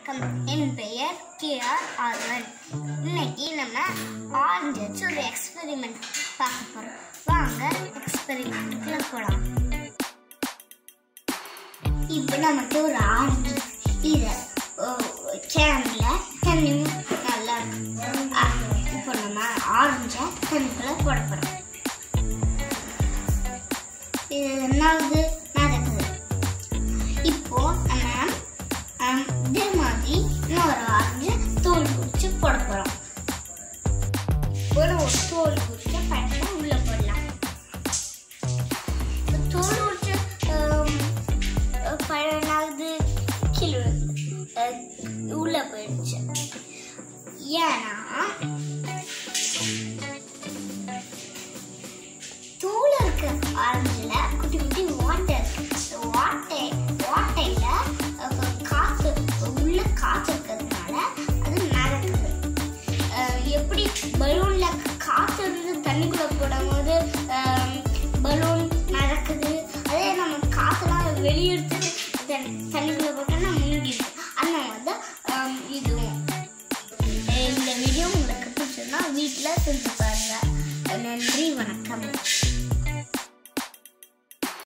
வணக்கம் என் பெயர் கேஆர் ஆர்வன் இன்னைக்கு நம்ம ஆரஞ்சு வச்சு ஒரு எக்ஸ்பெரிமெண்ட் பார்க்க போறோம் வாங்க எக்ஸ்பெரிமெண்ட்டுக்குள்ள போலாம் இப்போ நமக்கு ஒரு ஆரஞ்சு இதை கேன்ல தண்ணி நல்லா ஆ, இப்போ நம்ம ஆரஞ்சை தண்ணிக்குள்ள போட போறோம் இது என்னாவது நடக்குது இப்போ நம்ம ஆம், இதே மாதிரி இன்னொரு ஆரஞ்சு தோல் குறிச்சு போட போறோம் ஒரு ஒரு தோல் குறிச்ச பழத்தை உள்ள போடலாம் இப்ப தோல் குறிச்ச பழனாவது கீழே அஹ், உள்ள போயிடுச்சு ஏன்னா தூள் இருக்க ஆரஞ்சுல குட்டி குட்டி ஓட்டை இருக்கு ஓட்டை ஓட்டையில அஹ், காத்து உள்ள காத்து இருக்கிறதுனால அது நடக்குது அஹ், எப்படி பலூன்ல காத்து இருந்து தண்ணிக்குள்ள போடும்போது பலூன் நடக்குது அதே நம்ம காத்தெல்லாம் வெளியெடுத்து தண்ணி- தண்ணிக்குள்ள போட்டோம்னா மூடிடுது அந்த மாதிரி தான் அஹ், இதுவும் இந்த வீடியோ உங்களுக்கு பிடிச்சிருந்தா வீட்டில் செஞ்சு பாருங்க நன்றி வணக்கம்